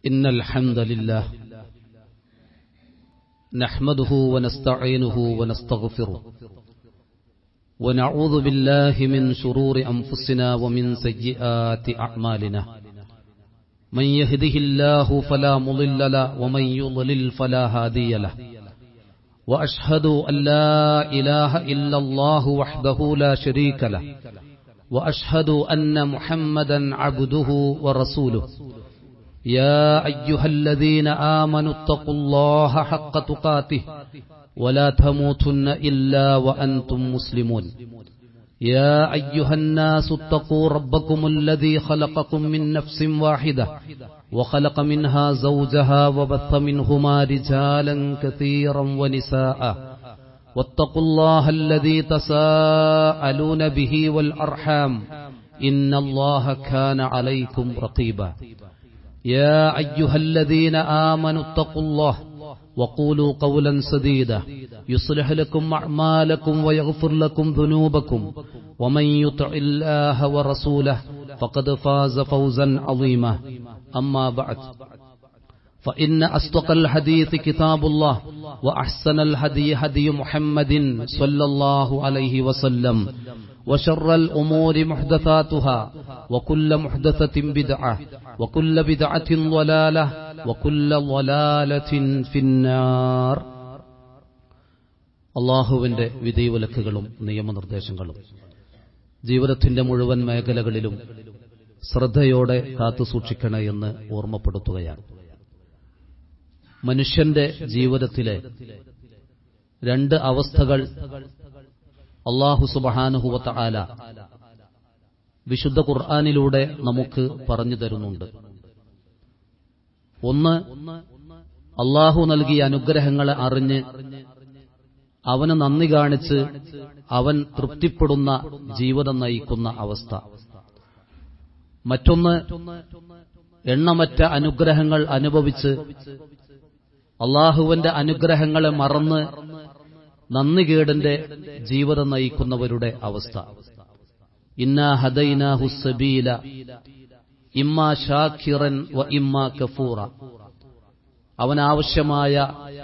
إن الحمد لله نحمده ونستعينه ونستغفره ونعوذ بالله من شرور أنفسنا ومن سيئات أعمالنا من يهده الله فلا مضل له ومن يضلل فلا هادي له وأشهد أن لا إله إلا الله وحده لا شريك له وأشهد أن محمدا عبده ورسوله يا أيها الذين آمنوا اتقوا الله حق تقاته ولا تموتن إلا وأنتم مسلمون يا أيها الناس اتقوا ربكم الذي خلقكم من نفس واحدة وخلق منها زوجها وبث منهما رجالا كثيرا ونساء واتقوا الله الذي تساءلون به والأرحام إن الله كان عليكم رقيبا يا أيها الذين آمنوا اتقوا الله وقولوا قولا سديدا يصلح لكم أعمالكم ويغفر لكم ذنوبكم ومن يطع الله ورسوله فقد فاز فوزا عظيما أما بعد فإن أصدق الحديث كتاب الله وأحسن الهدي هدي محمد صلى الله عليه وسلم وشر الأمور محدثاتها وكل محدثة بدعة وكل بدعة ضلالة وكل ضلالة في النار അള്ളാഹുവിന്റെ വിധിവിലക്കുകളും നിയമനിർദ്ദേശങ്ങളും ജീവിതത്തിന്റെ മുഴുവൻ മേഖലകളിലും ശ്രദ്ധയോടെ കാത്തുസൂക്ഷിക്കണേ എന്ന് ഓർമ്മപ്പെടുത്തുകയാണ് മനുഷ്യന്റെ ജീവിതത്തിലെ രണ്ട് അവസ്ഥകൾ അള്ളാഹു സുബഹാനുഹുവത്ത ആല വിശുദ്ധ ഖുർആാനിലൂടെ നമുക്ക് പറഞ്ഞു തരുന്നുണ്ട് ഒന്ന് അള്ളാഹു നൽകിയ അനുഗ്രഹങ്ങളെ അറിഞ്ഞ് അവന് നന്ദി കാണിച്ച് അവൻ തൃപ്തിപ്പെടുന്ന ജീവിതം നയിക്കുന്ന അവസ്ഥ മറ്റൊന്ന് എണ്ണമറ്റ അനുഗ്രഹങ്ങൾ അനുഭവിച്ച് അള്ളാഹുവിന്റെ അനുഗ്രഹങ്ങളെ മറന്ന് നന്ദികേടിന്റെ ജീവിതം നയിക്കുന്നവരുടെ അവസ്ഥ ഇന്നാ ഹദൈന ഹുസബീല ഇമ്മ ഷാഖിറൻ വ ഇമ്മ കഫൂറ അവനാവശ്യമായ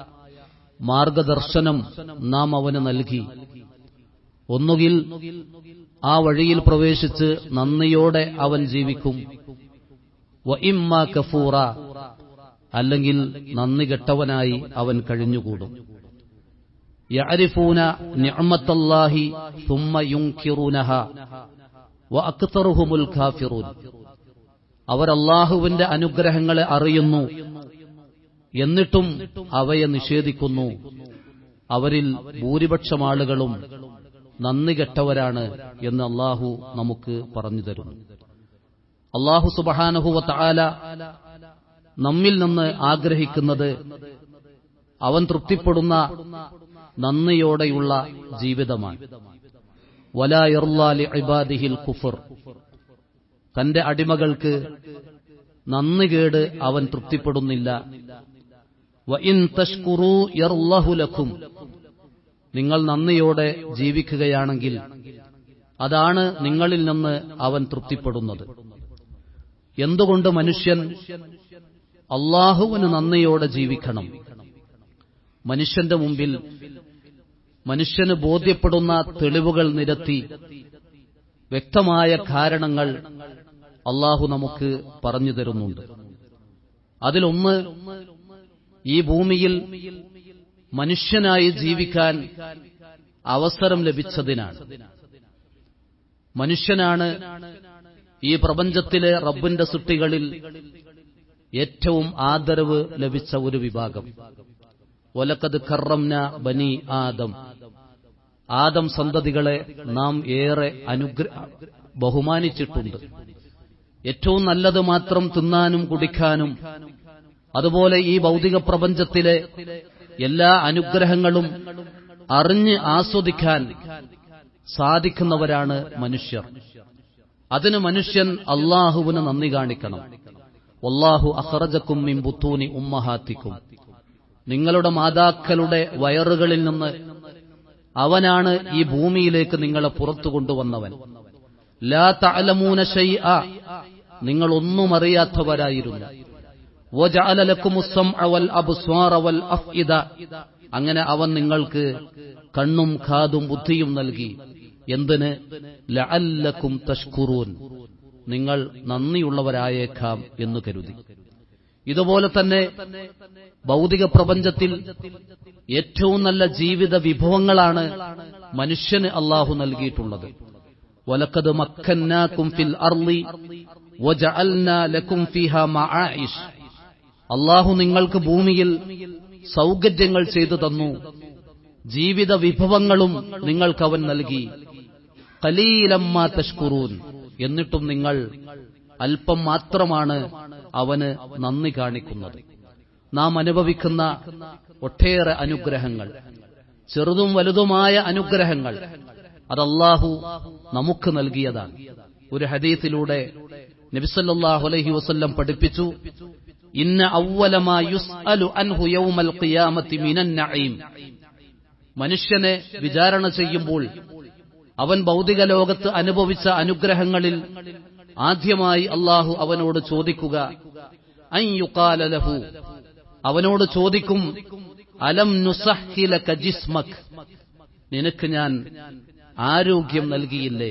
മാർഗദർശനം നാം അവന് നൽകി ഒന്നുകിൽ ആ വഴിയിൽ പ്രവേശിച്ച് നന്ദിയോടെ അവൻ ജീവിക്കും വ ഇമ്മ കഫൂറ അല്ലെങ്കിൽ നന്ദി കെട്ടവനായി അവൻ കഴിഞ്ഞുകൂടും യഅരിഫൂന നിഅമത്തല്ലാഹി ثم ينكرونها وأكثرهم الكافرون അവർ അള്ളാഹുവിന്റെ അനുഗ്രഹങ്ങളെ അറിയുന്നു എന്നിട്ടും അവയെ നിഷേധിക്കുന്നു അവരിൽ ഭൂരിപക്ഷം ആളുകളും നന്ദി കെട്ടവരാണ് എന്ന് അള്ളാഹു നമുക്ക് പറഞ്ഞു തരുന്നു അള്ളാഹു സുബഹാനഹുവ താല നമ്മിൽ നിന്ന് ആഗ്രഹിക്കുന്നത് അവൻ തൃപ്തിപ്പെടുന്ന നന്ദിയോടെയുള്ള ജീവിതമാണ് വലായർലാലി ഇബാദിഹിൽ കുഫർ തന്റെ അടിമകൾക്ക് നന്ദികേട് അവൻ തൃപ്തിപ്പെടുന്നില്ല വഇൻ തഷ്കുറു യർലഹുലക്കും നിങ്ങൾ നന്ദിയോടെ ജീവിക്കുകയാണെങ്കിൽ അതാണ് നിങ്ങളിൽ നിന്ന് അവൻ തൃപ്തിപ്പെടുന്നത് എന്തുകൊണ്ട് മനുഷ്യൻ അള്ളാഹുവിന് നന്ദിയോടെ ജീവിക്കണം മനുഷ്യന്റെ മുമ്പിൽ മനുഷ്യന് ബോധ്യപ്പെടുന്ന തെളിവുകൾ നിരത്തി വ്യക്തമായ കാരണങ്ങൾ അള്ളാഹു നമുക്ക് പറഞ്ഞു തരുന്നുണ്ട് അതിലൊന്ന് ഈ ഭൂമിയിൽ മനുഷ്യനായി ജീവിക്കാൻ അവസരം ലഭിച്ചതിനാണ് മനുഷ്യനാണ് ഈ പ്രപഞ്ചത്തിലെ റബ്ബിന്റെ സൃഷ്ടികളിൽ ഏറ്റവും ആദരവ് ലഭിച്ച ഒരു വിഭാഗം ഒലക്കത് കറംന ബനി ആദം ആദം സന്തതികളെ നാം ഏറെ അനുഗ്ര ബഹുമാനിച്ചിട്ടുണ്ട് ഏറ്റവും നല്ലത് മാത്രം തിന്നാനും കുടിക്കാനും അതുപോലെ ഈ ഭൗതിക പ്രപഞ്ചത്തിലെ എല്ലാ അനുഗ്രഹങ്ങളും അറിഞ്ഞ് ആസ്വദിക്കാൻ സാധിക്കുന്നവരാണ് മനുഷ്യർ അതിന് മനുഷ്യൻ അള്ളാഹുവിന് നന്ദി കാണിക്കണം അള്ളാഹു അഹറജക്കും മിമ്പുത്തൂനി ഉമ്മഹാത്തിക്കും നിങ്ങളുടെ മാതാക്കളുടെ വയറുകളിൽ നിന്ന് അവനാണ് ഈ ഭൂമിയിലേക്ക് നിങ്ങളെ പുറത്തു കൊണ്ടുവന്നവൻ ലാ തഅലമൂന ഷൈഅ നിങ്ങളൊന്നും അറിയാത്തവരായിരുന്നു وَجَعَلَ لَكُمُ السَّمْعَ وَالْأَبْصَارَ وَالْأَفْئِدَةَ അങ്ങനെ അവൻ നിങ്ങൾക്ക് കണ്ണും കാതും ബുദ്ധിയും നൽകി എന്തിന് ലഅല്ലക്കും തഷ്കുറൂൻ നിങ്ങൾ നന്ദിയുള്ളവരായേക്കാം എന്ന് കരുതി ഇതുപോലെ തന്നെ ഭൗതിക പ്രപഞ്ചത്തിൽ ഏറ്റവും നല്ല ജീവിത വിഭവങ്ങളാണ് മനുഷ്യന് അള്ളാഹു നൽകിയിട്ടുള്ളത് വലക്കത് മക്കന്നാക്കും ഫിൽ അർളി വജഅൽനാ ലക്കും ഫീഹ മആയിഷ് അള്ളാഹു നിങ്ങൾക്ക് ഭൂമിയിൽ സൗകര്യങ്ങൾ ചെയ്തു തന്നു ജീവിത വിഭവങ്ങളും നിങ്ങൾക്ക് അവൻ നൽകി കലീലമ്മ തഷ്കുറൂൻ എന്നിട്ടും നിങ്ങൾ അല്പം മാത്രമാണ് അവന് നന്ദി കാണിക്കുന്നത് നാം അനുഭവിക്കുന്ന ഒട്ടേറെ അനുഗ്രഹങ്ങൾ ചെറുതും വലുതുമായ അനുഗ്രഹങ്ങൾ അതല്ലാഹു നമുക്ക് നൽകിയതാണ് ഒരു ഹദീസിലൂടെ നബിസല്ലാഹു അലൈഹി വസല്ലം പഠിപ്പിച്ചു ഇന്ന അവലമാ യുസ്അലു അൻഹു യൗമൽ ഖിയാമത്തി മിനൻ നഈം മനുഷ്യനെ വിചാരണ ചെയ്യുമ്പോൾ അവൻ ഭൗതിക ലോകത്ത് അനുഭവിച്ച അനുഗ്രഹങ്ങളിൽ ആദ്യമായി അള്ളാഹു അവനോട് ചോദിക്കുക അൻ യുഖാല ലഹു അവനോട് ചോദിക്കും അലം നുസഹിലക ജിസ്മക് നിനക്ക് ഞാൻ ആരോഗ്യം നൽകിയില്ലേ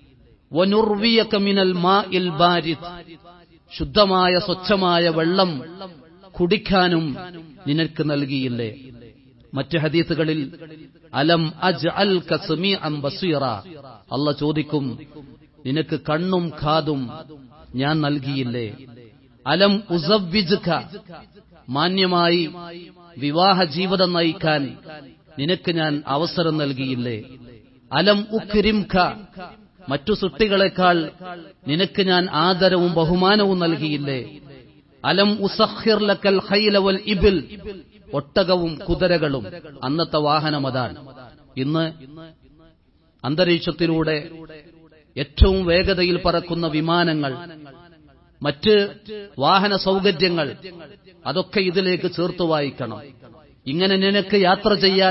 വനുർവിയക മിനൽ മാഇൽ ബാരിദ് ശുദ്ധമായ സ്വച്ഛമായ വെള്ളം കുടിക്കാനും നിനക്ക് നൽകിയില്ലേ മറ്റ് ഹദീസുകളിൽ അലം അജ് അൽ കസ്മി അം ബസീറ അല്ല ചോദിക്കും നിനക്ക് കണ്ണും കാതും ഞാൻ നൽകിയില്ലേ അലം ഉസവ്വിജുക മാന്യമായി വിവാഹ ജീവിതം നയിക്കാൻ നിനക്ക് ഞാൻ അവസരം നൽകിയില്ലേ അലം ഉഖ്രിംഖ മറ്റു സൃഷ്ടികളെക്കാൾ നിനക്ക് ഞാൻ ആദരവും ബഹുമാനവും നൽകിയില്ലേ അലം ഉസഖിർ ലക്കൽ ഖൈല വൽ ഇബിൽ ഒട്ടകവും കുതിരകളും അന്നത്തെ വാഹനം അതാണ് ഇന്ന് അന്തരീക്ഷത്തിലൂടെ ഏറ്റവും വേഗതയിൽ പറക്കുന്ന വിമാനങ്ങൾ മറ്റ് വാഹന സൗകര്യങ്ങൾ അതൊക്കെ ഇതിലേക്ക് ചേർത്ത് വായിക്കണം ഇങ്ങനെ നിനക്ക് യാത്ര ചെയ്യാൻ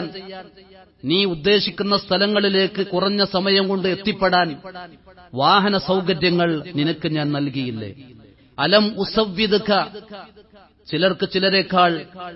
നീ ഉദ്ദേശിക്കുന്ന സ്ഥലങ്ങളിലേക്ക് കുറഞ്ഞ സമയം കൊണ്ട് എത്തിപ്പെടാൻ വാഹന സൗകര്യങ്ങൾ നിനക്ക് ഞാൻ നൽകിയില്ലേ അലം ഉസവ്വിതുക ചിലർക്ക് ചിലരെക്കാൾ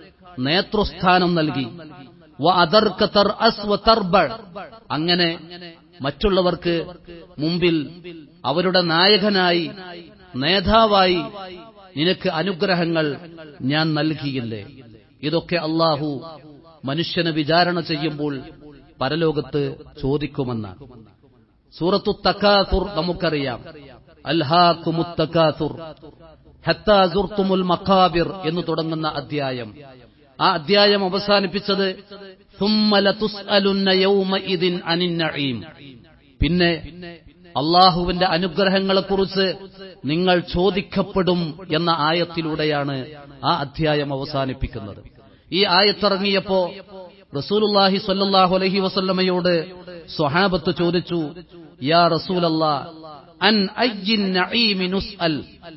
നേതൃസ്ഥാനം നൽകി വ അതർക്ക തർ അസ് വ തർബൾ അങ്ങനെ മറ്റുള്ളവർക്ക് മുമ്പിൽ അവരുടെ നായകനായി നേതാവായി നിനക്ക് അനുഗ്രഹങ്ങൾ ഞാൻ നൽകിയില്ലേ ഇതൊക്കെ അള്ളാഹു മനുഷ്യനെ വിചാരണ ചെയ്യുമ്പോൾ പരലോകത്ത് ചോദിക്കുമെന്നാണ് സൂറത്തു തക്കാസുർ നമുക്കറിയാം അൽഹാഖുമുത്തക്കാസുർ ഹത്താ സുർത്തുമുൽ മഖാബിർ എന്ന് തുടങ്ങുന്ന അധ്യായം ആ അധ്യായം അവസാനിപ്പിച്ചത് സുമ്മല തുസ്അലുന്ന യൗമഇദിൻ അനിൻ നഈം പിന്നെ അള്ളാഹുവിന്റെ അനുഗ്രഹങ്ങളെക്കുറിച്ച് നിങ്ങൾ ചോദിക്കപ്പെടും എന്ന ആയത്തിലൂടെയാണ് ആ അധ്യായം അവസാനിപ്പിക്കുന്നത് ഈ ആയത്തിറങ്ങിയപ്പോ റസൂലുല്ലാഹി സ്വല്ലല്ലാഹു അലൈഹി വസല്ലമയോട് സ്വഹാബത്ത് ചോദിച്ചു യാ റസൂലല്ലാ അൻ അയ്യിൻ നഈമി നുസ്അൽ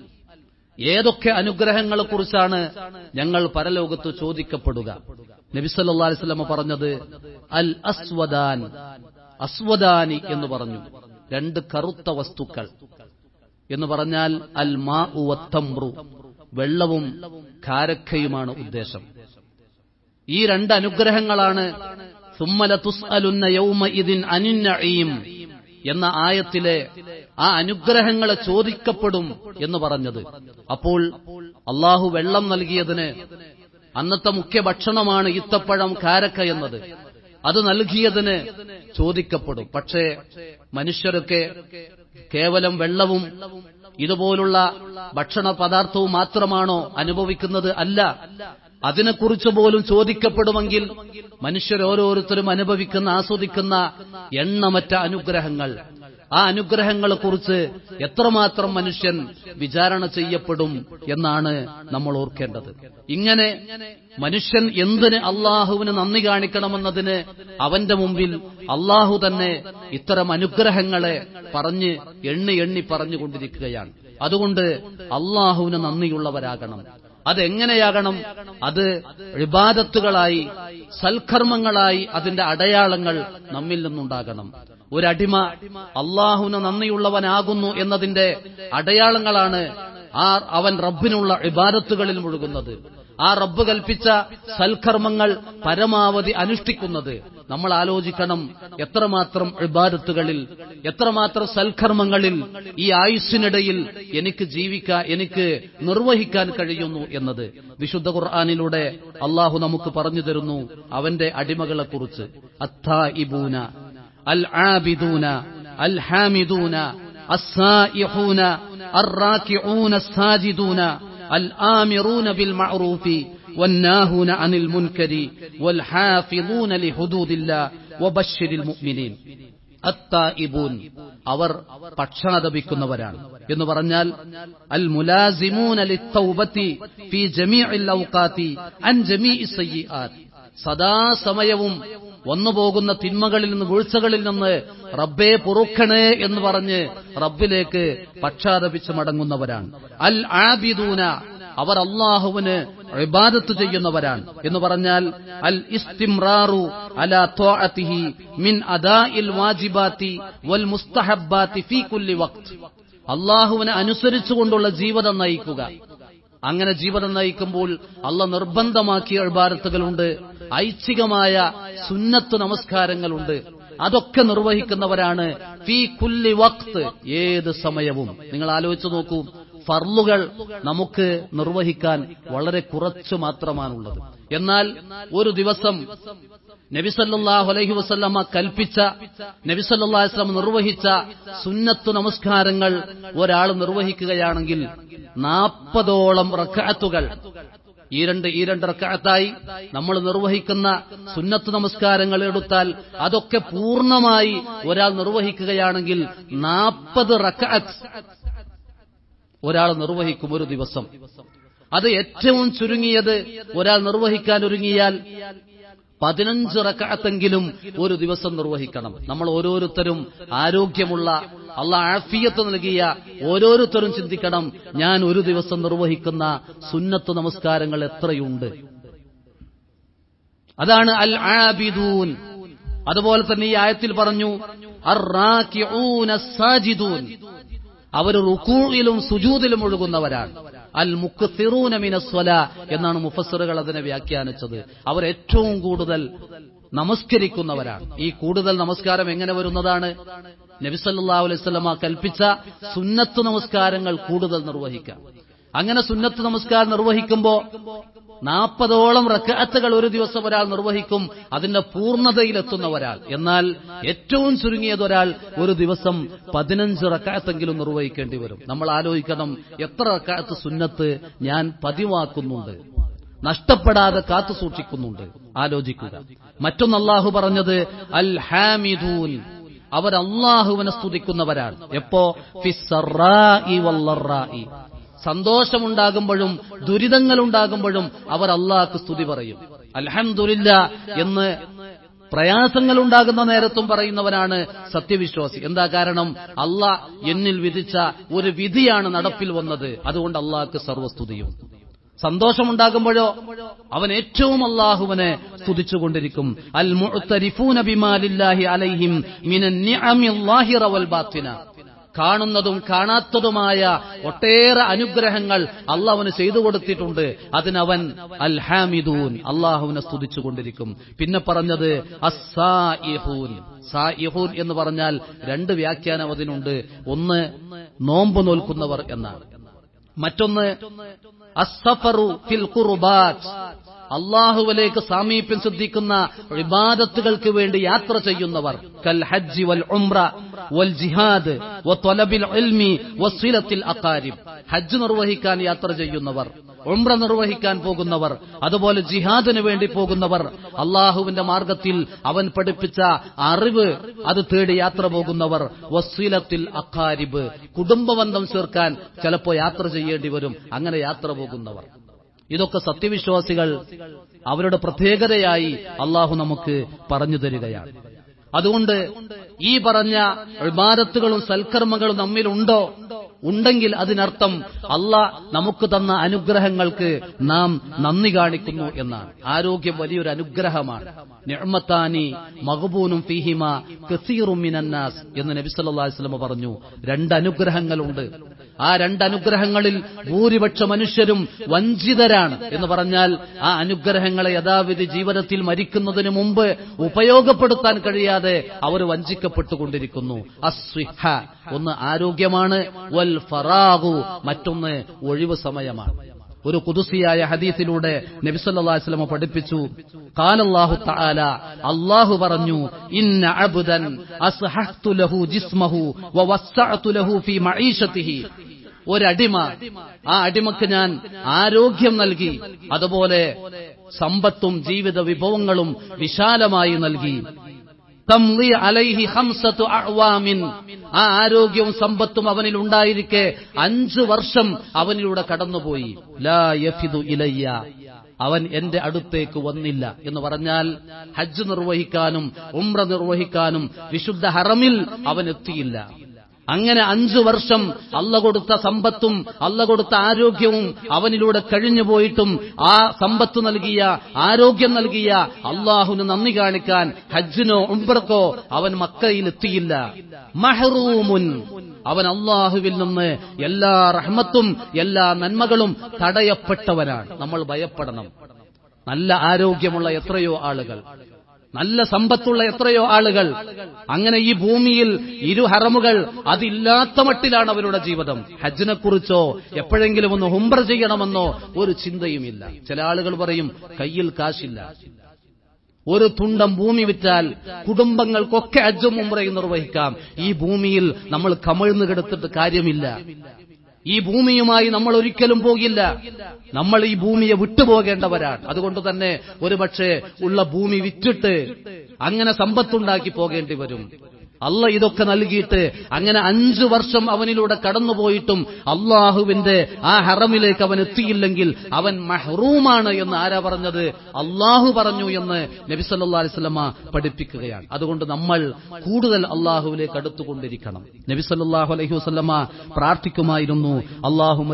ഏതൊക്കെ അനുഗ്രഹങ്ങളെ കുറിച്ചാണ് ഞങ്ങൾ പരലോകത്ത് ചോദിക്കപ്പെടുക നബി സല്ലല്ലാഹു അലൈഹി വസല്ലമ പറഞ്ഞത് അൽ അസ്വദാൻ അസ്വദാനി എന്ന് പറഞ്ഞു രണ്ട് കറുത്ത വസ്തുക്കൾ എന്ന് പറഞ്ഞാൽ അൽ മാ ഉവത്തമ്രു വെള്ളവും കാരക്കയുമാണ് ഉദ്ദേശം ഈ രണ്ട് അനുഗ്രഹങ്ങളാണ് സുമ്മല തുസ്അലുന്ന യൗമ ഇതിൻ അനിന്നഈം എന്ന ആയത്തിലെ ആ അനുഗ്രഹങ്ങളെ ചോദിക്കപ്പെടും എന്ന് പറഞ്ഞത് അപ്പോൾ അള്ളാഹു വെള്ളം നൽകിയതിന് അന്നത്തെ മുഖ്യ ഭക്ഷണമാണ് ഇത്തപ്പഴം കാരക്ക എന്നത് അത് നൽകിയതിന് ചോദിക്കപ്പെടും പക്ഷേ മനുഷ്യരൊക്കെ കേവലം വെള്ളവും ഇതുപോലുള്ള ഭക്ഷണ പദാർത്ഥവും മാത്രമാണോ അനുഭവിക്കുന്നത് അല്ല അതിനെക്കുറിച്ച് പോലും ചോദിക്കപ്പെടുമെങ്കിൽ മനുഷ്യരോരോരുത്തരും അനുഭവിക്കുന്ന ആസ്വദിക്കുന്ന എണ്ണമറ്റ അനുഗ്രഹങ്ങൾ ആ അനുഗ്രഹങ്ങളെക്കുറിച്ച് എത്രമാത്രം മനുഷ്യൻ വിചാരണ ചെയ്യപ്പെടും എന്നാണ് നമ്മൾ ഓർക്കേണ്ടത് ഇങ്ങനെ മനുഷ്യൻ എന്തിന് അള്ളാഹുവിന് നന്ദി കാണിക്കണമെന്നതിന് അവന്റെ മുമ്പിൽ അള്ളാഹു തന്നെ ഇത്തരം അനുഗ്രഹങ്ങളെ പറഞ്ഞ് എണ്ണി എണ്ണി പറഞ്ഞുകൊണ്ടിരിക്കുകയാണ് അതുകൊണ്ട് അള്ളാഹുവിന് നന്ദിയുള്ളവരാകണം അതെങ്ങനെയാകണം അത് ഇബാദത്തുകളായി സൽക്കർമ്മങ്ങളായി അതിന്റെ അടയാളങ്ങൾ നമ്മിൽ നിന്നുണ്ടാകണം ഒരടിമ അള്ളാഹുവിന് നന്ദിയുള്ളവനാകുന്നു എന്നതിന്റെ അടയാളങ്ങളാണ് ആ അവൻ റബ്ബിനുള്ള ഇബാദത്തുകളിൽ മുഴുകുന്നത് ആ റബ്ബ് കൽപ്പിച്ച സൽക്കർമ്മങ്ങൾ പരമാവധി അനുഷ്ഠിക്കുന്നത് നമ്മൾ ആലോചിക്കണം എത്രമാത്രം ഇബാദത്തുകളിൽ എത്രമാത്രം സൽക്കർമ്മങ്ങളിൽ ഈ ആയുസ്സിനിടയിൽ എനിക്ക് ജീവിക്കാൻ എനിക്ക് നിർവഹിക്കാൻ കഴിയുന്നു എന്നത് വിശുദ്ധ ഖുർആാനിലൂടെ അള്ളാഹു നമുക്ക് പറഞ്ഞു തരുന്നു അവന്റെ അടിമകളെക്കുറിച്ച് അത്താഇബൂന അൽ ആബിദൂന അൽ ഹാമിദൂന السائحون الراكعون الساجدون الآمرون بالمعروف والناهون عن المنكر والحافظون لحدود الله وبشر المؤمنين അത്തായിബൂൻ അവർ പക്ഷാതപിക്കുന്നവരാണ് എന്ന് പറഞ്ഞാൽ അൽ മുലാസിമൂൻ ലിത്തൗബത്തി ഫി ജമീഇൽ ഔഖാത്തി അൻ ജമീഇ സയ്യിആത്ത് സദാസമയവും വന്നുപോകുന്ന തിന്മകളിൽ നിന്ന് വീഴ്ചകളിൽ നിന്ന് റബ്ബെ പൊറുക്കണേ എന്ന് പറഞ്ഞ് റബ്ബിലേക്ക് പക്ഷാതപിച്ച് മടങ്ങുന്നവരാണ് അൽ ആബിദൂന അവർ അള്ളാഹുവിന് ഇബാദത്ത് ചെയ്യുന്നവരാണ് എന്ന് പറഞ്ഞാൽ അൽ ഇസ്തിംറാറു അലാ ത്വാഅത്തിഹി മിൻ അദാഇൽ വാജിബാത്തി വൽ മുസ്തഹബ്ബാത്തി ഫീ കുല്ലി വഖ്ത് അള്ളാഹുവിനെ അനുസരിച്ചുകൊണ്ടുള്ള ജീവിതം നയിക്കുക അങ്ങനെ ജീവിതം നയിക്കുമ്പോൾ അല്ല നിർബന്ധമാക്കിയ ഇബാദത്തുകളുണ്ട് ഐച്ഛികമായ സുന്നത്ത് നമസ്കാരങ്ങളുണ്ട് അതൊക്കെ നിർവഹിക്കുന്നവരാണ് ഫീ കുല്ലി വക്ത് ഏത് സമയവും നിങ്ങൾ ആലോചിച്ചു നോക്കൂ ഫർലുകൾ നമുക്ക് നിർവഹിക്കാൻ വളരെ കുറച്ചു മാത്രമാണുള്ളത് എന്നാൽ ഒരു ദിവസം നബിസല്ലാഹു അലൈഹി വസല്ലമ കൽപ്പിച്ച നബിസല്ലാഹു വസ്ലം നിർവഹിച്ച സുന്നത്തു നമസ്കാരങ്ങൾ ഒരാൾ നിർവഹിക്കുകയാണെങ്കിൽ നാൽപ്പതോളം റക്കാത്തുകൾ ഈ രണ്ട് ഈ രണ്ട് റക്കാത്തായി നമ്മൾ നിർവഹിക്കുന്ന സുന്നത്ത് നമസ്കാരങ്ങൾ എടുത്താൽ അതൊക്കെ പൂർണ്ണമായി ഒരാൾ നിർവഹിക്കുകയാണെങ്കിൽ നാൽപ്പത് റക്കാത്ത് ഒരാൾ നിർവഹിക്കും ഒരു ദിവസം അത് ഏറ്റവും ചുരുങ്ങിയത് ഒരാൾ നിർവഹിക്കാൻ ഒരുങ്ങിയാൽ പതിനഞ്ച് റക്കാത്തെങ്കിലും ഒരു ദിവസം നിർവഹിക്കണം നമ്മൾ ഓരോരുത്തരും ആരോഗ്യമുള്ള അള്ള ആഫിയത്ത് നൽകിയ ഓരോരുത്തരും ചിന്തിക്കണം ഞാൻ ഒരു ദിവസം നിർവഹിക്കുന്ന സുന്നത്ത് നമസ്കാരങ്ങൾ എത്രയുണ്ട് അതാണ് അൽ ആബിദൂൻ അതുപോലെ തന്നെ ഈ ആയത്തിൽ പറഞ്ഞു അവർ റുക്കൂയിലും സുജൂതിലും ഒഴുകുന്നവരാണ് അൽ മുക്കുസിറൂന മിനസ്വല എന്നാണ് മുഫസറുകൾ അതിനെ വ്യാഖ്യാനിച്ചത് അവർ ഏറ്റവും കൂടുതൽ നമസ്കരിക്കുന്നവരാണ് ഈ കൂടുതൽ നമസ്കാരം എങ്ങനെ വരുന്നതാണ് നബിസല്ലാ അലൈവല്ലമ കൽപ്പിച്ച സുന്നത്ത് നമസ്കാരങ്ങൾ കൂടുതൽ നിർവഹിക്കാം അങ്ങനെ സുന്നത്ത് നമസ്കാരം നിർവഹിക്കുമ്പോ നാൽപ്പതോളം റക്കാത്തുകൾ ഒരു ദിവസം ഒരാൾ നിർവഹിക്കും അതിന്റെ പൂർണ്ണതയിലെത്തുന്ന ഒരാൾ എന്നാൽ ഏറ്റവും ചുരുങ്ങിയത് ഒരാൾ ഒരു ദിവസം പതിനഞ്ച് റക്കാത്തെങ്കിലും നിർവഹിക്കേണ്ടി വരും നമ്മൾ ആലോചിക്കണം എത്ര റക്കാത്ത് സുന്നത്ത് ഞാൻ പതിവാക്കുന്നുണ്ട് നഷ്ടപ്പെടാതെ കാത്തു സൂക്ഷിക്കുന്നുണ്ട് ആലോചിക്കുക മറ്റൊന്ന് അള്ളാഹു പറഞ്ഞത് അൽ ഹാമിദൂൻ അവർ അള്ളാഹുവിനെ സ്തുതിക്കുന്നവരാണ് എപ്പോ ഫിസ്സറായി വല്ലറായി സന്തോഷമുണ്ടാകുമ്പോഴും ദുരിതങ്ങളുണ്ടാകുമ്പോഴും അവർ അള്ളാഹ്ക്ക് സ്തുതി പറയും അൽഹംദുലില്ല എന്ന് പ്രയാസങ്ങൾ ഉണ്ടാകുന്ന നേരത്തും പറയുന്നവനാണ് സത്യവിശ്വാസി എന്താ കാരണം അള്ളാഹ് എന്നിൽ വിധിച്ച ഒരു വിധിയാണ് നടപ്പിൽ വന്നത് അതുകൊണ്ട് അള്ളാഹ്ക്ക് സർവസ്തുതിയും സന്തോഷമുണ്ടാകുമ്പോഴോ അവൻ ഏറ്റവും അള്ളാഹുവിനെ സ്തുതിച്ചുകൊണ്ടിരിക്കും അൽ മുഅ്തരിഫൂന ബിമാലില്ലാഹി അലൈഹിം മിനൻ നിഅമി ളാഹിറ വൽ ബാത്തിന കാണുന്നതും കാണാത്തതുമായ ഒട്ടേറെ അനുഗ്രഹങ്ങൾ അള്ളാഹുവിന് ചെയ്തു കൊടുത്തിട്ടുണ്ട് അതിനവൻ അൽ ഹാമിദൂൻ അള്ളാഹുവിനെ സ്തുതിച്ചുകൊണ്ടിരിക്കും പിന്നെ പറഞ്ഞത് അസ്സായിഹൂൻ സായിഹൂൻ എന്ന് പറഞ്ഞാൽ രണ്ട് വ്യാഖ്യാനം അതിനുണ്ട് ഒന്ന് നോമ്പ് നോൽക്കുന്നവർ എന്നാണ് മറ്റൊന്ന് അസ്സഫറു ഫിൽ ഖുർബാത്ത് അള്ളാഹുവിലേക്ക് സാമീപ്യം ശ്രദ്ധിക്കുന്ന ഇബാദത്തുകൾക്ക് വേണ്ടി യാത്ര ചെയ്യുന്നവർ കൽ ഹജ്ജി വൽ ഉംറ വൽ ജിഹാദ് വൽ ഇൽമി വസിലത്തിൽ അക്കാരിം ഹജ്ജ് നിർവഹിക്കാൻ യാത്ര ചെയ്യുന്നവർ ഉംറ നിർവഹിക്കാൻ പോകുന്നവർ അതുപോലെ ജിഹാദിന് വേണ്ടി പോകുന്നവർ അള്ളാഹുവിന്റെ മാർഗത്തിൽ അവൻ പഠിപ്പിച്ച അറിവ് അത് തേടി യാത്ര പോകുന്നവർ വസീലത്തിൽ അക്കാരിബ് കുടുംബബന്ധം ചേർക്കാൻ ചിലപ്പോൾ യാത്ര ചെയ്യേണ്ടി വരും അങ്ങനെ യാത്ര പോകുന്നവർ ഇതൊക്കെ സത്യവിശ്വാസികൾ അവരുടെ പ്രത്യേകതയായി അള്ളാഹു നമുക്ക് പറഞ്ഞു തരികയാണ് അതുകൊണ്ട് ഈ പറഞ്ഞ വിവാദത്തുകളും സൽക്കർമ്മങ്ങളും നമ്മിലുണ്ടോ ഉണ്ടെങ്കിൽ അതിനർത്ഥം അല്ല നമുക്ക് തന്ന അനുഗ്രഹങ്ങൾക്ക് നാം നന്ദി കാണിക്കുന്നു എന്നാണ് ആരോഗ്യം വലിയൊരു അനുഗ്രഹമാണ് നിഅ്മത്താനി മഹബൂനും ഫീഹിമ കസീറും മിനന്നാസ് എന്ന് നബി സല്ലല്ലാഹു അലൈഹി വസല്ലം പറഞ്ഞു രണ്ട് അനുഗ്രഹങ്ങളുണ്ട് ആ രണ്ട് അനുഗ്രഹങ്ങളിൽ ഭൂരിപക്ഷ മനുഷ്യരും വഞ്ചിതരാണ് എന്ന് പറഞ്ഞാൽ ആ അനുഗ്രഹങ്ങളെ യഥാവിധി ജീവിതത്തിൽ മരിക്കുന്നതിന് മുമ്പ് ഉപയോഗപ്പെടുത്താൻ കഴിയാതെ അവർ വഞ്ചിക്കപ്പെട്ടുകൊണ്ടിരിക്കുന്നു അസ്വിഹ ഒന്ന് ആരോഗ്യമാണ് വൽ ഫറാഗു മറ്റൊന്ന് ഒഴിവ് സമയമാണ് ഒരു കുതുസിയായ ഹദീസിലൂടെ നബിസല്ലാ വസ്ലമ പഠിപ്പിച്ചു കാലല്ലാഹു തആല അല്ലാഹു പറഞ്ഞു ഇന്ന അബ്ദൻ അസ്ഹഹ്തു ലഹു ജിസ്മഹു വവസ്സഅതു ലഹു ഫീ മഈശതിഹി ഒരടിമ ആ അടിമക്ക് ഞാൻ ആരോഗ്യം നൽകി അതുപോലെ സമ്പത്തും ജീവിത വിഭവങ്ങളും വിശാലമായി നൽകി തംലി അലൈഹി ഹംസത്തു അഅ്വാമിൻ ആ ആരോഗ്യവും സമ്പത്തും അവനിൽ ഉണ്ടായിരിക്കെ അഞ്ചു വർഷം അവനിലൂടെ കടന്നുപോയി ലാ യഫിദു ഇലയ്യ അവൻ എന്റെ അടുത്തേക്ക് വന്നില്ല എന്ന് പറഞ്ഞാൽ ഹജ്ജ് നിർവഹിക്കാനും ഉംറ നിർവഹിക്കാനും വിശുദ്ധ ഹറമിൽ അവൻ എത്തിയില്ല അങ്ങനെ അഞ്ചു വർഷം അല്ല കൊടുത്ത സമ്പത്തും അല്ല കൊടുത്ത ആരോഗ്യവും അവനിലൂടെ കഴിഞ്ഞു പോയിട്ടും ആ സമ്പത്ത് നൽകിയ ആരോഗ്യം നൽകിയ അള്ളാഹുന് നന്ദി കാണിക്കാൻ ഹജ്ജിനോ ഉംബർക്കോ അവൻ മക്കയിൽ എത്തിയില്ല മഹറൂമുൻ അവൻ അള്ളാഹുവിൽ നിന്ന് എല്ലാ റഹ്മത്തും എല്ലാ നന്മകളും തടയപ്പെട്ടവനാണ് നമ്മൾ ഭയപ്പെടണം നല്ല ആരോഗ്യമുള്ള എത്രയോ ആളുകൾ നല്ല സമ്പത്തുള്ള എത്രയോ ആളുകൾ അങ്ങനെ ഈ ഭൂമിയിൽ ഇരു ഹറമുകൾ അതില്ലാത്ത മട്ടിലാണ് അവരുടെ ജീവിതം ഹജ്ജിനെ കുറിച്ചോ എപ്പോഴെങ്കിലും ഒന്ന് ഹുംബ്ര ചെയ്യണമെന്നോ ഒരു ചിന്തയുമില്ല ചില ആളുകൾ പറയും കയ്യിൽ കാശില്ല ഒരു തുണ്ടം ഭൂമി വിറ്റാൽ കുടുംബങ്ങൾക്കൊക്കെ ഹജ്ജും ഉംറയും നിർവഹിക്കാം ഈ ഭൂമിയിൽ നമ്മൾ കമിഴ്ന്നു കിടത്തിട്ട് കാര്യമില്ല ഈ ഭൂമിയുമായി നമ്മൾ ഒരിക്കലും പോകില്ല നമ്മൾ ഈ ഭൂമിയെ വിട്ടുപോകേണ്ടവരാണ് അതുകൊണ്ട് തന്നെ ഒരുപക്ഷെ ഉള്ള ഭൂമി വിറ്റിട്ട് അങ്ങനെ സമ്പത്തുണ്ടാക്കി പോകേണ്ടി വരും അല്ല ഇതൊക്കെ നൽകിയിട്ട് അങ്ങനെ അഞ്ചു വർഷം അവനിലൂടെ കടന്നുപോയിട്ടും അള്ളാഹുവിന്റെ ആ ഹറമിലേക്ക് അവൻ എത്തിയില്ലെങ്കിൽ അവൻ മഹ്റൂമാണ് എന്ന് ആരാ പറഞ്ഞത് അള്ളാഹു പറഞ്ഞു എന്ന് നബിസല്ലാ അലിസ്ലമ പഠിപ്പിക്കുകയാണ് അതുകൊണ്ട് നമ്മൾ കൂടുതൽ അള്ളാഹുവിലേക്ക് അടുത്തുകൊണ്ടിരിക്കണം നബിസല്ലാഹു അലൈഹി വസ്ലമ പ്രാർത്ഥിക്കുമായിരുന്നു അള്ളാഹു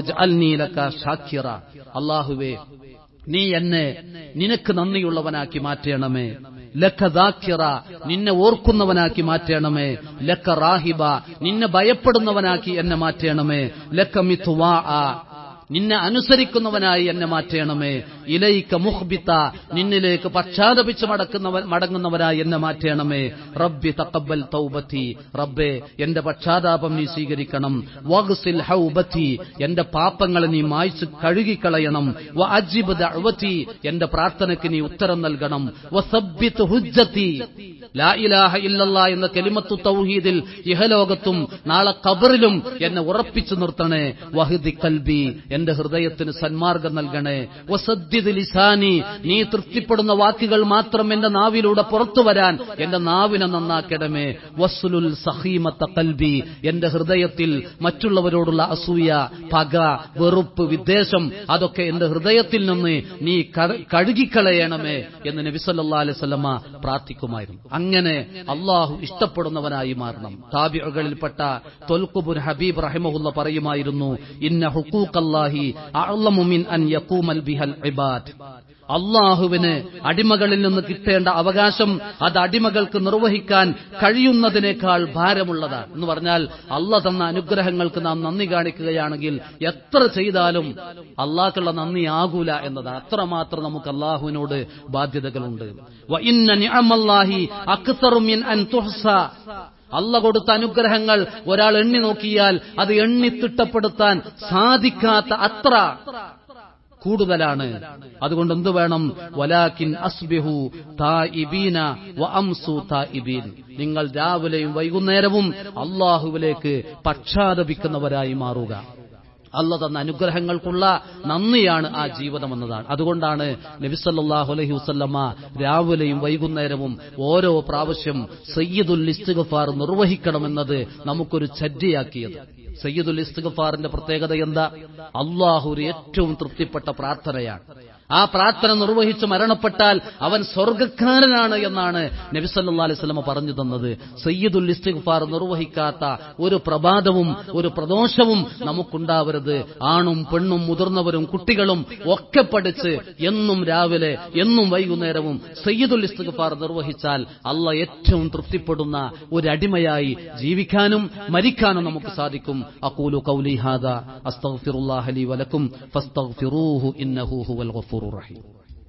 ഷാക്കിറ അള്ളാഹുവേ നീ എന്നെ നിനക്ക് നന്ദിയുള്ളവനാക്കി മാറ്റണമേ ലക്ക ദാക്കിറ നിന്നെ ഓർക്കുന്നവനാക്കി മാറ്റണമേ ലക്ക റാഹിബ നിന്നെ ഭയപ്പെടുന്നവനാക്കി എന്നെ മാറ്റണമേ ലക്ക മിഥുവാ നിന്നെ അനുസരിക്കുന്നവനായി എന്നെ മാറ്റണമേ ഇലയിക്ക മുഹ്ബിത്ത നിന്നിലേക്ക് പശ്ചാത്തപിച്ച് മടക്കുന്നവൻ മടങ്ങുന്നവനായി എന്നെ മാറ്റണമേ റബ്ബി തക്കബൽ തൗബത്തി റബ്ബെ എന്റെ പക്ഷാതാപം നീ സ്വീകരിക്കണം വഗ്സിൽ ഹൗബത്തി എന്റെ പാപങ്ങളെ നീ മായ്ച്ചു കഴുകിക്കളയണം വ അജിബ് ദഅവതി എന്റെ പ്രാർത്ഥനയ്ക്ക് നീ ഉത്തരം നൽകണം വസബ്ബിത് ഹുജ്ജത്തി ലാ ഇലാഹ ഇല്ലല്ലാ എന്ന കെലിമത്തു തൗഹീദിൽ ഇഹലോകത്തും നാളെ ഖബറിലും എന്നെ ഉറപ്പിച്ചു നിർത്തണേ വഹദി കൽബി എന്റെ ഹൃദയത്തിന് സന്മാർഗം നൽകണേ വസദ്ദിദ് ലിസാനി നീ തൃപ്തിപ്പെടുന്ന വാക്കുകൾ മാത്രം എന്റെ നാവിലൂടെ പുറത്തു വരാൻ എന്റെ നാവിനെ നന്നാക്കണമേ വസ്ലുൽ സഹീമത്ത കൽബി എന്റെ ഹൃദയത്തിൽ മറ്റുള്ളവരോടുള്ള അസൂയ പക വെറുപ്പ് വിദ്വേഷം അതൊക്കെ എന്റെ ഹൃദയത്തിൽ നിന്ന് നീ കഴുകിക്കളയണമേ എന്ന് നബിസല്ലാ അലൈവല്ലമ്മ പ്രാർത്ഥിക്കുമായിരുന്നു അങ്ങനെ അള്ളാഹു ഇഷ്ടപ്പെടുന്നവനായി മാറണം താബികളിൽപ്പെട്ട തൊൽക്കുബുൻ ഹബീബ് റഹിമഹുല്ല പറയുമായിരുന്നു ഇന്ന ഹുക്കൂക്കല്ലാഹി അഅ്ലമുമിൻ അൻ യഖൂമൽ ബിഹൽ ഇബാദ് അള്ളാഹുവിന് അടിമകളിൽ നിന്ന് കിട്ടേണ്ട അവകാശം അത് അടിമകൾക്ക് നിർവഹിക്കാൻ കഴിയുന്നതിനേക്കാൾ ഭാരമുള്ളതാണ് എന്ന് പറഞ്ഞാൽ അല്ല തന്ന അനുഗ്രഹങ്ങൾക്ക് നാം നന്ദി കാണിക്കുകയാണെങ്കിൽ എത്ര ചെയ്താലും അള്ളാഹ്ക്കുള്ള നന്ദി ആകൂല എന്നതാണ് അത്രമാത്രം നമുക്ക് അള്ളാഹുവിനോട് ബാധ്യതകളുണ്ട് അല്ല കൊടുത്ത അനുഗ്രഹങ്ങൾ ഒരാൾ എണ്ണി നോക്കിയാൽ അത് എണ്ണി തിട്ടപ്പെടുത്താൻ സാധിക്കാത്ത അത്ര കൂടുതലാണ് അതുകൊണ്ട് എന്ത് വേണം വലാക്കിൻ അസ്ബിഹു താഇബീന വ അംസു താഇബീൻ നിങ്ങൾ രാവിലെയും വൈകുന്നേരവും അള്ളാഹുവിലേക്ക് പക്ഷാതപിക്കുന്നവരായി മാറുക അല്ല തന്ന അനുഗ്രഹങ്ങൾക്കുള്ള നന്ദിയാണ് ആ ജീവിതം എന്നതാണ് അതുകൊണ്ടാണ് നബിസല്ലാഹു അലഹി വസ്ല്ലമ്മ രാവിലെയും വൈകുന്നേരവും ഓരോ പ്രാവശ്യം സയ്യിദുൽ ഇസ്തിഗഫാർ നിർവഹിക്കണമെന്നത് നമുക്കൊരു ചര്യയാക്കിയത് സയ്യിദുൽ ഇസ്തിഗഫാറിന്റെ പ്രത്യേകത എന്താ അള്ളാഹു ഒരു ഏറ്റവും തൃപ്തിപ്പെട്ട പ്രാർത്ഥനയാണ് ആ പ്രാർത്ഥന നിർവഹിച്ച് മരണപ്പെട്ടാൽ അവൻ സ്വർഗക്കാരനാണ് എന്നാണ് നബിസല്ലാ അലൈഹി സ്വലമ പറഞ്ഞു തന്നത് സയ്യിദുൽ ഇസ്തിഗ്ഫാർ നിർവഹിക്കാത്ത ഒരു പ്രഭാതവും ഒരു പ്രദോഷവും നമുക്കുണ്ടാവരുത് ആണും പെണ്ണും മുതിർന്നവരും കുട്ടികളും ഒക്കെ പഠിച്ച് എന്നും രാവിലെ എന്നും വൈകുന്നേരവും സയ്യിദുൽ ഇസ്തിഗ്ഫാർ നിർവഹിച്ചാൽ അല്ല ഏറ്റവും തൃപ്തിപ്പെടുന്ന ഒരടിമയായി ജീവിക്കാനും മരിക്കാനും നമുക്ക് സാധിക്കും അക്കൂലു കൗലി ഹാദ അസ്തഗ്ഫിറുല്ലാഹ ലി വലക്കും ഫസ്തഗ്ഫിറൂഹു ഇന്നഹു ഹുവൽ ഗഫൂറുർ റഹീം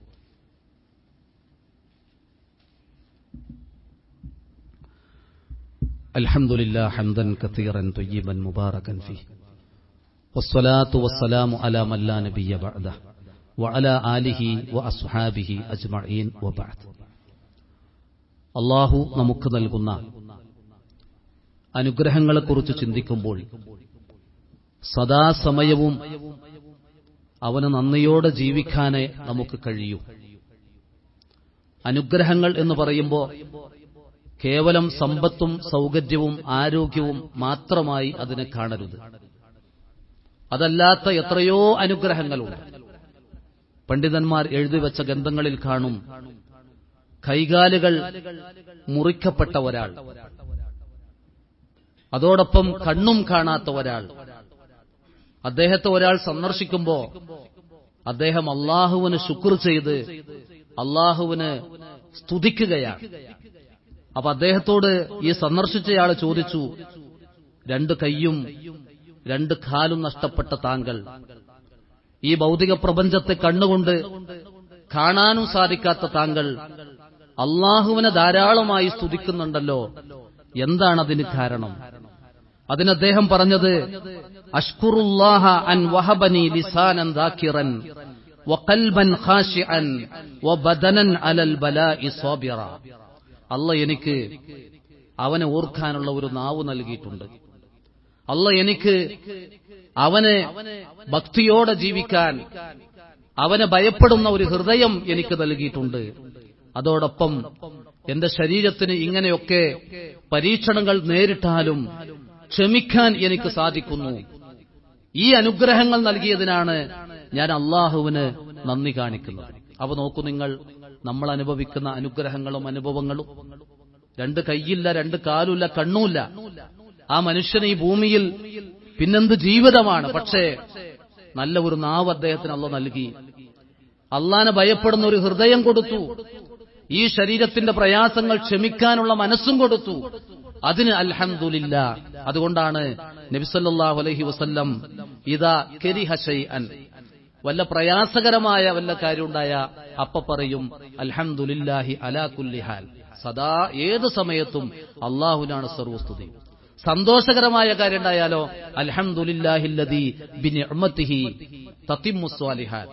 الحمد لله حمدا كثيرا طيبا مباركا فيه والصلاة والسلام على من لا نبي بعده وعلى آله وأصحابه أجمعين وبعد അള്ളാഹു നമുക്ക് നൽകുന്ന അനുഗ്രഹങ്ങളെക്കുറിച്ച് ചിന്തിക്കുമ്പോൾ സദാസമയവും അവന് നന്ദിയോടെ ജീവിക്കാനേ നമുക്ക് കഴിയൂ അനുഗ്രഹങ്ങൾ എന്ന് പറയുമ്പോൾ കേവലം സമ്പത്തും സൗകര്യവും ആരോഗ്യവും മാത്രമായി അതിനെ കാണരുത് അതല്ലാത്ത എത്രയോ അനുഗ്രഹങ്ങളുണ്ട് പണ്ഡിതന്മാർ എഴുതി വെച്ച ഗ്രന്ഥങ്ങളിൽ കാണും കൈകാലുകൾ മുറിക്കപ്പെട്ട ഒരാൾ അതോടൊപ്പം കണ്ണും കാണാത്ത ഒരാൾ അദ്ദേഹത്തെ ഒരാൾ സന്ദർശിക്കുമ്പോ അദ്ദേഹം അള്ളാഹുവിന് ശുക്ർ ചെയ്ത് അള്ളാഹുവിന് സ്തുതിക്കുകയാണ് അപ്പൊ അദ്ദേഹത്തോട് ഈ സന്ദർശിച്ചയാൾ ചോദിച്ചു രണ്ട് കൈയും രണ്ട് കാലും നഷ്ടപ്പെട്ട താങ്കൾ ഈ ഭൗതിക പ്രപഞ്ചത്തെ കണ്ണുകൊണ്ട് കാണാനും സാധിക്കാത്ത താങ്കൾ അള്ളാഹുവിനെ ധാരാളമായി സ്തുതിക്കുന്നുണ്ടല്ലോ എന്താണ് അതിന് കാരണം അതിന് അദ്ദേഹം പറഞ്ഞത് അഷ്കുറുല്ലാഹ അൻ വഹബനി ലിസാനൻ ദാക്കിറൻ വഖൽബൻ ഖാശിഅൻ വബദനൻ അലൽ ബലാഇ സാബിറ അല്ല എനിക്ക് അവനെ ഓർക്കാനുള്ള ഒരു നാവ് നൽകിയിട്ടുണ്ട് അല്ല എനിക്ക് അവനെ ഭക്തിയോടെ ജീവിക്കാൻ അവനെ ഭയപ്പെടുന്ന ഒരു ഹൃദയം എനിക്ക് നൽകിയിട്ടുണ്ട് അതോടൊപ്പം എന്റെ ശരീരത്തിന് ഇങ്ങനെയൊക്കെ പരീക്ഷണങ്ങൾ നേരിട്ടാലും ക്ഷമിക്കാൻ എനിക്ക് സാധിക്കുന്നു ഈ അനുഗ്രഹങ്ങൾ നൽകിയതിനാണ് ഞാൻ അള്ളാഹുവിന് നന്ദി കാണിക്കുന്നത് അപ്പൊ നോക്കൂ നിങ്ങൾ നമ്മൾ അനുഭവിക്കുന്ന അനുഗ്രഹങ്ങളും അനുഭവങ്ങളും രണ്ട് കൈയില്ല രണ്ട് കാലുമില്ല കണ്ണുമില്ല ആ മനുഷ്യന് ഈ ഭൂമിയിൽ പിന്നെന്ത് ജീവിതമാണ് പക്ഷേ നല്ല ഒരു നാവ് അദ്ദേഹത്തിന് അള്ള നൽകി അള്ളാനെ ഭയപ്പെടുന്ന ഒരു ഹൃദയം കൊടുത്തു ഈ ശരീരത്തിന്റെ പ്രയാസങ്ങൾ ക്ഷമിക്കാനുള്ള മനസ്സും കൊടുത്തു അതിന് അൽഹംദുലില്ല അതുകൊണ്ടാണ് നബിസല്ലാഹു അലൈഹി വസല്ലം ഇതാ കെരിഹ അൻ വല്ല പ്രയാസകരമായ വല്ല കാര്യം ഉണ്ടായ അപ്പ പറയും അൽഹംദുലില്ലാഹി അലാ കുല്ലിഹാൽ സദാ ഏത് സമയത്തും അള്ളാഹുനാണ് സർവസ്തുതി സന്തോഷകരമായ കാര്യം ഉണ്ടായാലോ അൽഹംദുലില്ലാഹില്ലദീ ബിനിഅ്മതിഹി തത്തിമ്മു സ്വാലിഹാൻ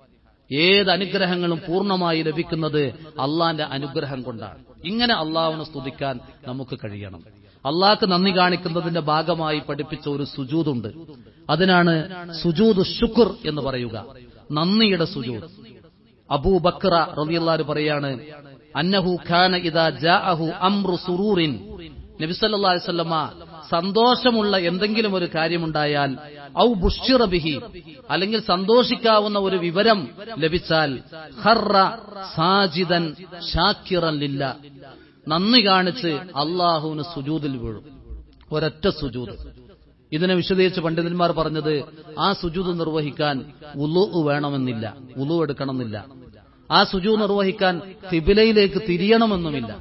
ഏത് അനുഗ്രഹങ്ങളും പൂർണ്ണമായി ലഭിക്കുന്നത് അള്ളാന്റെ അനുഗ്രഹം കൊണ്ടാണ് ഇങ്ങനെ അള്ളാഹുവിനെ സ്തുതിക്കാൻ നമുക്ക് കഴിയണം അള്ളാഹ്ക്ക് നന്ദി കാണിക്കുന്നതിന്റെ ഭാഗമായി പഠിപ്പിച്ച ഒരു സുജൂതുണ്ട് അതിനാണ് സുജൂദ് ശുക്ർ എന്ന് പറയുക നന്ദിയുടെ സുജൂദ് അബൂബക്ര റളിയല്ലാഹു പറയാണ് അന്നഹു ഖാന ഇദാ ജാഅഹു അംറു സുറൂറിൻ നബി സല്ലല്ലാഹു അലൈഹി വസല്ലമ സന്തോഷമുള്ള എന്തെങ്കിലും ഒരു കാര്യമുണ്ടായാൽ ഔ ബുഷിറ ബിഹി അല്ലെങ്കിൽ സന്തോഷിക്കാവുന്ന ഒരു വിവരം ലഭിച്ചാൽ ഖർറ സാജിദൻ ഷാക്കിറൻ ലില്ല നന്ദി കാണിച്ച് അള്ളാഹുവിന് സുജൂദിൽ വീഴും ഒരൊറ്റ സുജൂദ് ഇതിനെ വിശദീകരിച്ച് പണ്ഡിതന്മാർ പറഞ്ഞത് ആ സുജൂദ് നിർവഹിക്കാൻ ഉലു വേണമെന്നില്ല ഉലു എടുക്കണമെന്നില്ല ആ സുജു നിർവഹിക്കാൻ തിബിലയിലേക്ക് തിരിയണമെന്നുമില്ല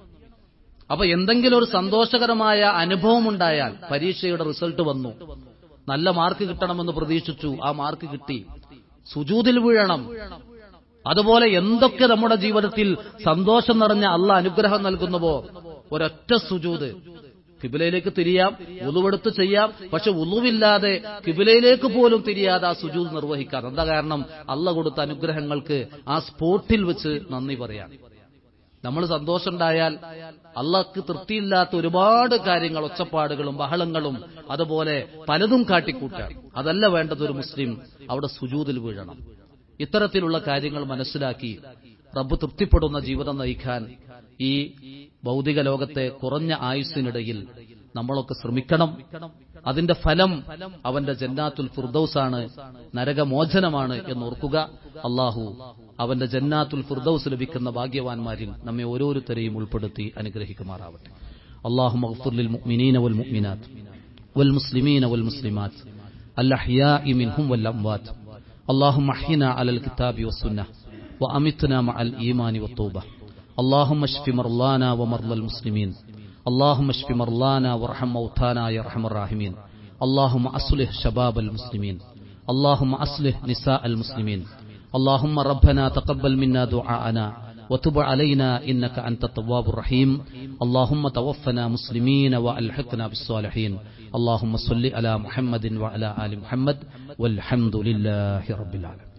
അപ്പൊ എന്തെങ്കിലും ഒരു സന്തോഷകരമായ അനുഭവം ഉണ്ടായാൽ പരീക്ഷയുടെ റിസൾട്ട് വന്നു നല്ല മാർക്ക് കിട്ടണമെന്ന് പ്രതീക്ഷിച്ചു ആ മാർക്ക് കിട്ടി സുജൂതിൽ വീഴണം അതുപോലെ എന്തൊക്കെ നമ്മുടെ ജീവിതത്തിൽ സന്തോഷം നിറഞ്ഞ അല്ല അനുഗ്രഹം നൽകുന്നുവോ ഒരൊറ്റ സുജൂത് കിബിലയിലേക്ക് തിരിയാം ഉളുവെടുത്ത് ചെയ്യാം പക്ഷെ ഉളുവില്ലാതെ കിബിലയിലേക്ക് പോലും തിരിയാതെ ആ സുജൂത് നിർവഹിക്കാം എന്താ കാരണം അല്ല കൊടുത്ത അനുഗ്രഹങ്ങൾക്ക് ആ സ്പോട്ടിൽ വെച്ച് നന്ദി പറയാം നമ്മൾ സന്തോഷമുണ്ടായാൽ അള്ളാഹ്ക്ക് തൃപ്തിയില്ലാത്ത ഒരുപാട് കാര്യങ്ങൾ ഒച്ചപ്പാടുകളും ബഹളങ്ങളും അതുപോലെ പലതും കാട്ടിക്കൂട്ടാം അതല്ല വേണ്ടത് ഒരു മുസ്ലിം അവിടെ സുജൂതിൽ വീഴണം ഇത്തരത്തിലുള്ള കാര്യങ്ങൾ മനസ്സിലാക്കി റബ്ബ് തൃപ്തിപ്പെടുന്ന ജീവിതം നയിക്കാൻ ഈ ഭൗതിക ലോകത്തെ കുറഞ്ഞ ആയുസ്സിനിടയിൽ നമ്മളൊക്കെ ശ്രമിക്കണം അതിന്റെ ഫലം അവന്റെ ജന്നാത്തുൽ ഫിർദൌസാണ് നരകമോചനമാണ് എന്നോർക്കുക അള്ളാഹു അവന്റെ ജന്നാത്തുൽ ഫിർദൌസ് ലഭിക്കുന്ന ഭാഗ്യവാന്മാരിൽ നമ്മെ ഓരോരുത്തരെയും ഉൾപ്പെടുത്തി അനുഗ്രഹിക്കുമാറാവട്ടെ അള്ളാഹു മഗ്ഫുർ മുഅ്മിനീന വൽ മുഅ്മിനാത്ത് والمسلمين والمسلمات الأحياء منهم والأموات اللهم احينا على الكتاب والسنة وأمتنا مع الإيمان والتوبة اللهم اشف مرضانا ومرضى المسلمين اللهم اشف مرضانا وارحم موتانا يا ارحم الراحمين اللهم اصلح شباب المسلمين اللهم اصلح نساء المسلمين اللهم ربنا تقبل منا دعاءنا وتب علينا انك انت التواب الرحيم اللهم توفنا مسلمين والحقنا بالصالحين اللهم صل على محمد وعلى ال محمد والحمد لله رب العالمين